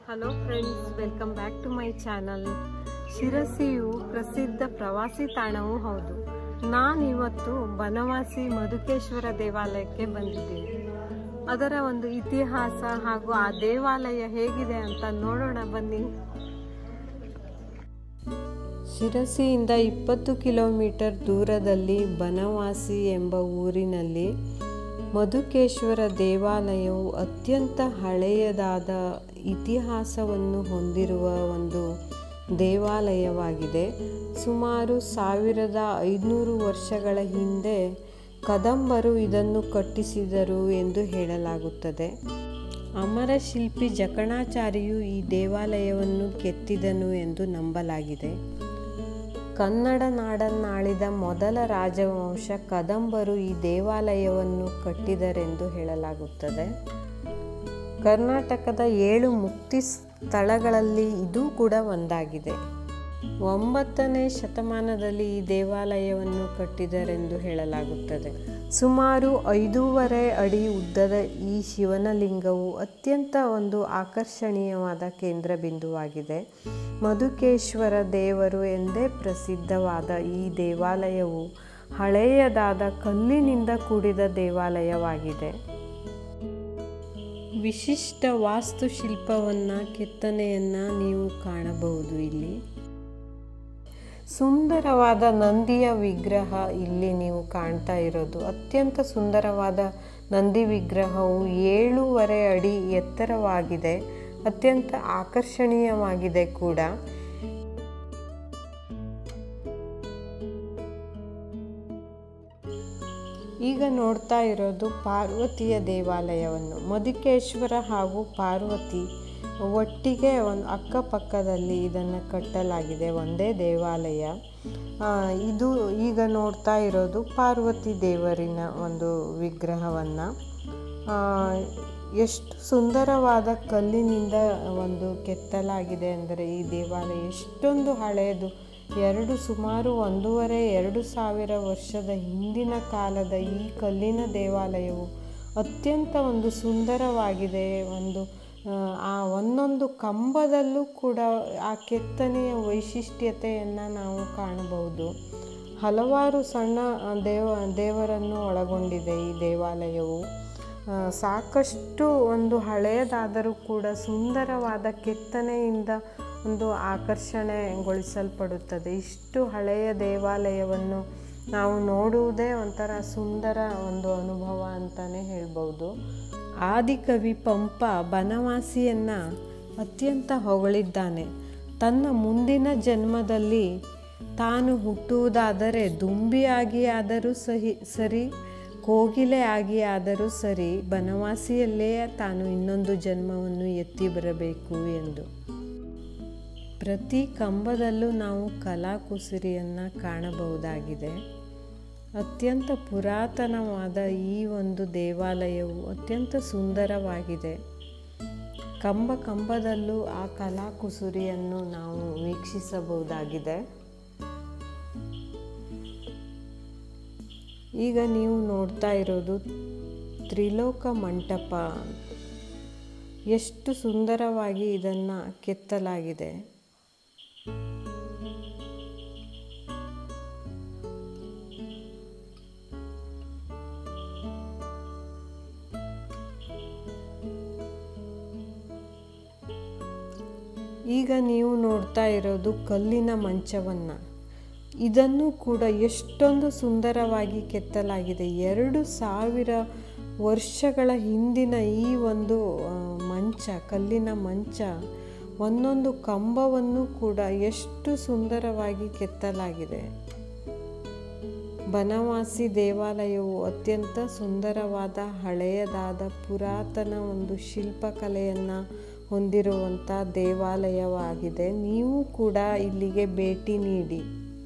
hello friends welcome back to my channel ಶಿರಸಿಯು ಪ್ರಸಿದ್ಧ ಪ್ರವಾಸಿ ತಾಣವೂ ಹೌದು ನಾನಿವತ್ತು ಬನವಾಸಿ ಮಧುಕೇಶ್ವರ ದೇವಾಲಯಕ್ಕೆ ಬಂದಿದ್ದೀನಿ ಅದರ ಒಂದು ಇತಿಹಾಸ ಹಾಗೂ ಆ ದೇವಾಲಯ ಹೇಗಿದೆ ಅಂತ ನೋಡೋಣ ಬನ್ನಿ ಶಿರಸಿಯಿಂದ ಇಪ್ಪತ್ತು ಕಿಲೋಮೀಟರ್ ದೂರದಲ್ಲಿ ಬನವಾಸಿ ಎಂಬ ಊರಿನಲ್ಲಿ ಮಧುಕೇಶ್ವರ ದೇವಾಲಯವು ಅತ್ಯಂತ ಹಳೆಯದಾದ ಇತಿಹಾಸವನ್ನು ಹೊಂದಿರುವ ಒಂದು ದೇವಾಲಯವಾಗಿದೆ ಸುಮಾರು ಸಾವಿರದ ಐದುನೂರು ವರ್ಷಗಳ ಹಿಂದೆ ಕದಂಬರು ಇದನ್ನು ಕಟ್ಟಿಸಿದರು ಎಂದು ಹೇಳಲಾಗುತ್ತದೆ ಅಮರ ಶಿಲ್ಪಿ ಜಕಣಾಚಾರಿಯು ಈ ದೇವಾಲಯವನ್ನು ಕೆತ್ತಿದನು ಎಂದು ನಂಬಲಾಗಿದೆ ಕನ್ನಡ ನಾಡನ್ನಾಳಿದ ಮೊದಲ ರಾಜವಂಶ ಕದಂಬರು ಈ ದೇವಾಲಯವನ್ನು ಕಟ್ಟಿದರೆಂದು ಹೇಳಲಾಗುತ್ತದೆ ಕರ್ನಾಟಕದ ಏಳು ಮುಕ್ತಿ ಸ್ಥಳಗಳಲ್ಲಿ ಇದು ಕೂಡ ಒಂದಾಗಿದೆ ಒಂಬತ್ತನೇ ಶತಮಾನದಲ್ಲಿ ಈ ದೇವಾಲಯವನ್ನು ಕಟ್ಟಿದರೆಂದು ಹೇಳಲಾಗುತ್ತದೆ ಸುಮಾರು ಐದೂವರೆ ಅಡಿ ಉದ್ದದ ಈ ಶಿವನ ಲಿಂಗವು ಅತ್ಯಂತ ಒಂದು ಆಕರ್ಷಣೀಯವಾದ ಕೇಂದ್ರ ಬಿಂದುವಾಗಿದೆ ಮಧುಕೇಶ್ವರ ದೇವರು ಎಂದೇ ಪ್ರಸಿದ್ಧವಾದ ಈ ದೇವಾಲಯವು ಹಳೆಯದಾದ ಕಲ್ಲಿನಿಂದ ಕೂಡಿದ ದೇವಾಲಯವಾಗಿದೆ ವಿಶಿಷ್ಟ ವಾಸ್ತುಶಿಲ್ಪವನ್ನು ಕೆತ್ತನೆಯನ್ನು ನೀವು ಕಾಣಬಹುದು ಇಲ್ಲಿ ಸುಂದರವಾದ ನಂದಿಯ ವಿಗ್ರಹ ಇಲ್ಲಿ ನೀವು ಕಾಣ್ತಾ ಇರೋದು ಅತ್ಯಂತ ಸುಂದರವಾದ ನಂದಿ ವಿಗ್ರಹವು ಏಳೂವರೆ ಅಡಿ ಎತ್ತರವಾಗಿದೆ ಅತ್ಯಂತ ಆಕರ್ಷಣೀಯವಾಗಿದೆ ಕೂಡ ಈಗ ನೋಡ್ತಾ ಇರೋದು ಪಾರ್ವತಿಯ ದೇವಾಲಯವನ್ನು ಮಧುಕೇಶ್ವರ ಹಾಗೂ ಪಾರ್ವತಿ ಒಟ್ಟಿಗೆ ಒಂದು ಅಕ್ಕಪಕ್ಕದಲ್ಲಿ ಇದನ್ನು ಕಟ್ಟಲಾಗಿದೆ ಒಂದೇ ದೇವಾಲಯ ಇದು ಈಗ ನೋಡ್ತಾ ಇರೋದು ಪಾರ್ವತಿ ದೇವರಿನ ಒಂದು ವಿಗ್ರಹವನ್ನು ಎಷ್ಟು ಸುಂದರವಾದ ಕಲ್ಲಿನಿಂದ ಒಂದು ಕೆತ್ತಲಾಗಿದೆ ಅಂದರೆ ಈ ದೇವಾಲಯ ಎಷ್ಟೊಂದು ಹಳೆಯದು ಎರಡು ಸುಮಾರು ಒಂದೂವರೆ ಎರಡು ಸಾವಿರ ವರ್ಷದ ಹಿಂದಿನ ಕಾಲದ ಈ ಕಲ್ಲಿನ ದೇವಾಲಯವು ಅತ್ಯಂತ ಒಂದು ಸುಂದರವಾಗಿದೆ ಒಂದು ಆ ಒಂದೊಂದು ಕಂಬದಲ್ಲೂ ಕೂಡ ಆ ಕೆತ್ತನೆಯ ವೈಶಿಷ್ಟ್ಯತೆಯನ್ನು ನಾವು ಕಾಣಬಹುದು ಹಲವಾರು ಸಣ್ಣ ದೇವ ದೇವರನ್ನು ಒಳಗೊಂಡಿದೆ ಈ ದೇವಾಲಯವು ಸಾಕಷ್ಟು ಒಂದು ಹಳೆಯದಾದರೂ ಕೂಡ ಸುಂದರವಾದ ಕೆತ್ತನೆಯಿಂದ ಒಂದು ಆಕರ್ಷಣೆಗೊಳಿಸಲ್ಪಡುತ್ತದೆ ಇಷ್ಟು ಹಳೆಯ ದೇವಾಲಯವನ್ನು ನಾವು ನೋಡುವುದೇ ಒಂಥರ ಸುಂದರ ಒಂದು ಅನುಭವ ಅಂತಲೇ ಹೇಳ್ಬೋದು ಆದಿಕವಿ ಪಂಪ ಬನವಾಸಿಯನ್ನು ಅತ್ಯಂತ ಹೊಗಳಿದ್ದಾನೆ ತನ್ನ ಮುಂದಿನ ಜನ್ಮದಲ್ಲಿ ತಾನು ಹುಟ್ಟುವುದಾದರೆ ದುಂಬಿಯಾಗಿ ಆದರೂ ಸಹಿ ಸರಿ ಕೋಗಿಲೆ ಆಗಿ ಆದರೂ ಸರಿ ಬನವಾಸಿಯಲ್ಲೇ ತಾನು ಇನ್ನೊಂದು ಜನ್ಮವನ್ನು ಎತ್ತಿ ಬರಬೇಕು ಎಂದು ಪ್ರತಿ ಕಂಬದಲ್ಲೂ ನಾವು ಕಲಾಕುಸುರಿಯನ್ನು ಕಾಣಬಹುದಾಗಿದೆ ಅತ್ಯಂತ ಪುರಾತನವಾದ ಈ ಒಂದು ದೇವಾಲಯವು ಅತ್ಯಂತ ಸುಂದರವಾಗಿದೆ ಕಂಬ ಕಂಬದಲ್ಲೂ ಆ ಕಲಾಕುಸುರಿಯನ್ನು ನಾವು ವೀಕ್ಷಿಸಬಹುದಾಗಿದೆ ಈಗ ನೀವು ನೋಡ್ತಾ ಇರೋದು ತ್ರಿಲೋಕ ಮಂಟಪ ಎಷ್ಟು ಸುಂದರವಾಗಿ ಇದನ್ನು ಕೆತ್ತಲಾಗಿದೆ ಈಗ ನೀವು ನೋಡ್ತಾ ಇರೋದು ಕಲ್ಲಿನ ಮಂಚವನ್ನು ಇದನ್ನು ಕೂಡ ಎಷ್ಟೊಂದು ಸುಂದರವಾಗಿ ಕೆತ್ತಲಾಗಿದೆ ಎರಡು ಸಾವಿರ ವರ್ಷಗಳ ಹಿಂದಿನ ಈ ಒಂದು ಮಂಚ ಕಲ್ಲಿನ ಮಂಚ ಒಂದೊಂದು ಕಂಬವನ್ನು ಕೂಡ ಎಷ್ಟು ಸುಂದರವಾಗಿ ಕೆತ್ತಲಾಗಿದೆ ಬನವಾಸಿ ದೇವಾಲಯವು ಅತ್ಯಂತ ಸುಂದರವಾದ ಹಳೆಯದಾದ ಪುರಾತನ ಒಂದು ಶಿಲ್ಪಕಲೆಯನ್ನು ಹೊಂದಿರುವಂಥ ದೇವಾಲಯವಾಗಿದೆ ನೀವು ಕೂಡ ಇಲ್ಲಿಗೆ ಭೇಟಿ ನೀಡಿ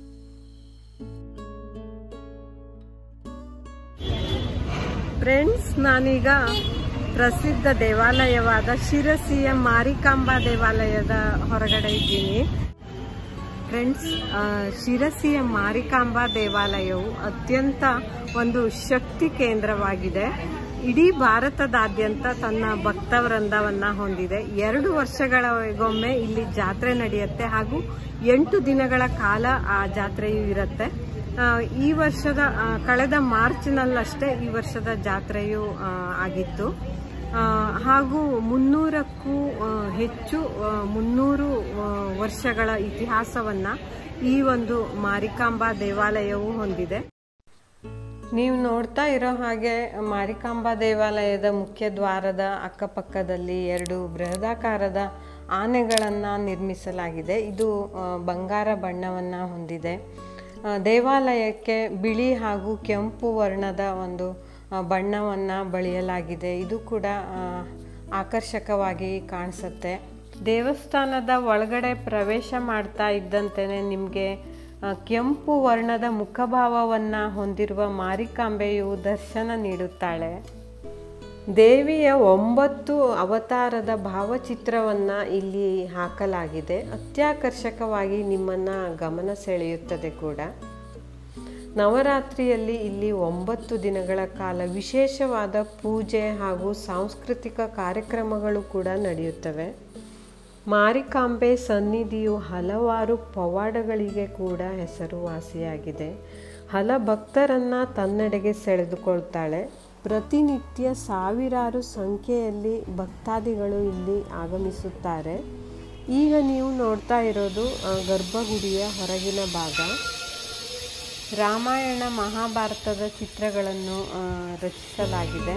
ಫ್ರೆಂಡ್ಸ್ ನಾನೀಗ ಪ್ರಸಿದ್ಧ ದೇವಾಲಯವಾದ ಶಿರಸಿಯ ಮಾರಿಕಾಂಬಾ ದೇವಾಲಯದ ಹೊರಗಡೆ ಇದ್ದೀನಿ ಫ್ರೆಂಡ್ಸ್ ಶಿರಸಿಯ ಮಾರಿಕಾಂಬಾ ದೇವಾಲಯವು ಅತ್ಯಂತ ಒಂದು ಶಕ್ತಿ ಕೇಂದ್ರವಾಗಿದೆ ಇಡೀ ಭಾರತದಾದ್ಯಂತ ತನ್ನ ಭಕ್ತ ವೃಂದವನ್ನ ಹೊಂದಿದೆ ಎರಡು ವರ್ಷಗಳಿಗೊಮ್ಮೆ ಇಲ್ಲಿ ಜಾತ್ರೆ ನಡೆಯುತ್ತೆ ಹಾಗೂ ಎಂಟು ದಿನಗಳ ಕಾಲ ಆ ಜಾತ್ರೆಯು ಇರುತ್ತೆ ಆ, ಈ ವರ್ಷದ ಆ, ಕಳೆದ ಮಾರ್ಚ್ನಲ್ಲಷ್ಟೇ ಈ ವರ್ಷದ ಜಾತ್ರೆಯು ಆ, ಆಗಿತ್ತು ಆ, ಹಾಗೂ ಮುನ್ನೂರಕ್ಕೂ ಆ, ಹೆಚ್ಚು ಆ, ಮುನ್ನೂರು ಆ, ವರ್ಷಗಳ ಇತಿಹಾಸವನ್ನ ಈ ಒಂದು ಮಾರಿಕಾಂಬಾ ದೇವಾಲಯವು ಹೊಂದಿದೆ ನೀವು ನೋಡ್ತಾ ಇರೋ ಹಾಗೆ ಮಾರಿಕಾಂಬಾ ದೇವಾಲಯದ ಮುಖ್ಯ ದ್ವಾರದ ಅಕ್ಕಪಕ್ಕದಲ್ಲಿ ಎರಡು ಬೃಹದಾಕಾರದ ಆನೆಗಳನ್ನು ನಿರ್ಮಿಸಲಾಗಿದೆ ಇದು ಆ, ಬಂಗಾರ ಬಣ್ಣವನ್ನು ಹೊಂದಿದೆ ಆ, ದೇವಾಲಯಕ್ಕೆ ಬಿಳಿ ಹಾಗೂ ಕೆಂಪು ವರ್ಣದ ಒಂದು ಬಣ್ಣವನ್ನು ಬಳಿಯಲಾಗಿದೆ ಇದು ಕೂಡ ಆ, ಆಕರ್ಷಕವಾಗಿ ಕಾಣಿಸುತ್ತೆ ದೇವಸ್ಥಾನದ ಒಳಗಡೆ ಪ್ರವೇಶ ಮಾಡ್ತಾ ಇದ್ದಂತೆಯೇ ನಿಮಗೆ ಕೆಂಪು ವರ್ಣದ ಮುಖಭಾವವನ್ನು ಹೊಂದಿರುವ ಮಾರಿಕಾಂಬೆಯು ದರ್ಶನ ನೀಡುತ್ತಾಳೆ ದೇವಿಯ ಒಂಬತ್ತು ಅವತಾರದ ಭಾವಚಿತ್ರವನ್ನು ಇಲ್ಲಿ ಹಾಕಲಾಗಿದೆ ಅತ್ಯಾಕರ್ಷಕವಾಗಿ ನಿಮ್ಮನ್ನು ಗಮನ ಸೆಳೆಯುತ್ತದೆ ಕೂಡ ನವರಾತ್ರಿಯಲ್ಲಿ ಇಲ್ಲಿ ಒಂಬತ್ತು ದಿನಗಳ ಕಾಲ ವಿಶೇಷವಾದ ಪೂಜೆ ಹಾಗೂ ಸಾಂಸ್ಕೃತಿಕ ಕಾರ್ಯಕ್ರಮಗಳು ಕೂಡ ನಡೆಯುತ್ತವೆ ಮಾರಿಕಾಂಬೆ ಸನ್ನಿಧಿಯು ಹಲವಾರು ಪವಾಡಗಳಿಗೆ ಕೂಡ ಹೆಸರುವಾಸಿಯಾಗಿದೆ ಹಲ ಭಕ್ತರನ್ನು ತನ್ನೆಡೆಗೆ ಸೆಳೆದುಕೊಳ್ತಾಳೆ ಪ್ರತಿನಿತ್ಯ ಸಾವಿರಾರು ಸಂಖ್ಯೆಯಲ್ಲಿ ಭಕ್ತಾದಿಗಳು ಇಲ್ಲಿ ಆಗಮಿಸುತ್ತಾರೆ ಈಗ ನೀವು ನೋಡ್ತಾ ಇರೋದು ಆ, ಗರ್ಭಗುಡಿಯ ಹೊರಗಿನ ಭಾಗ ರಾಮಾಯಣ ಮಹಾಭಾರತದ ಚಿತ್ರಗಳನ್ನು ಆ, ರಚಿಸಲಾಗಿದೆ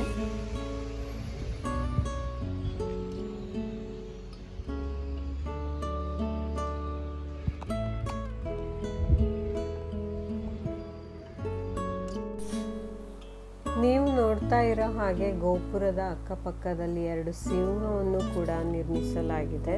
ನೀವು ನೋಡ್ತಾ ಇರೋ ಹಾಗೆ ಗೋಪುರದ ಅಕ್ಕಪಕ್ಕದಲ್ಲಿ ಎರಡು ಸಿಂಹವನ್ನು ಕೂಡ ನಿರ್ಮಿಸಲಾಗಿದೆ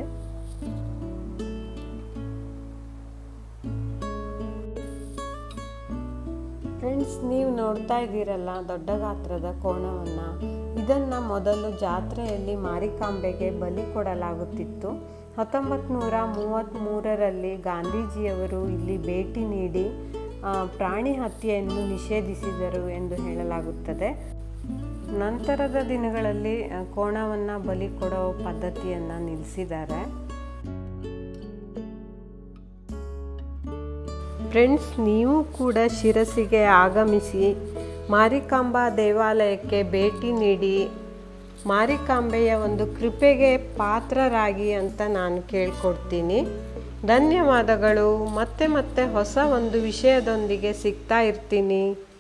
ಫ್ರೆಂಡ್ಸ್ ನೀವು ನೋಡ್ತಾ ಇದ್ದೀರಲ್ಲ ದೊಡ್ಡ ಗಾತ್ರದ ಕೋಣವನ್ನ ಇದನ್ನ ಮೊದಲು ಜಾತ್ರೆಯಲ್ಲಿ ಮಾರಿಕಾಂಬೆಗೆ ಬಲಿ ಕೊಡಲಾಗುತ್ತಿತ್ತು ಹತ್ತೊಂಬತ್ತು ನೂರ ಮೂವತ್ತ್ಮೂರರಲ್ಲಿ ಗಾಂಧೀಜಿಯವರು ಇಲ್ಲಿ ಭೇಟಿ ನೀಡಿ ಆ, ಪ್ರಾಣಿ ಹತ್ಯೆಯನ್ನು ನಿಷೇಧಿಸಿದರು ಎಂದು ಹೇಳಲಾಗುತ್ತದೆ ನಂತರದ ದಿನಗಳಲ್ಲಿ ಆ, ಕೋಣವನ್ನ ಬಲಿ ಕೊಡೋ ಪದ್ಧತಿಯನ್ನು ನಿಲ್ಲಿಸಿದ್ದಾರೆ ಫ್ರೆಂಡ್ಸ್ ನೀವು ಕೂಡ ಶಿರಸಿಗೆ ಆಗಮಿಸಿ ಮಾರಿಕಾಂಬಾ ದೇವಾಲಯಕ್ಕೆ ಭೇಟಿ ನೀಡಿ ಮಾರಿಕಾಂಬೆಯ ಒಂದು ಕೃಪೆಗೆ ಪಾತ್ರರಾಗಿ ಅಂತ ನಾನು ಕೇಳ್ಕೊಡ್ತೀನಿ ಧನ್ಯವಾದಗಳು ಮತ್ತೆ ಮತ್ತೆ ಹೊಸ ಒಂದು ವಿಷಯದೊಂದಿಗೆ ಸಿಗ್ತಾ ಇರ್ತೀನಿ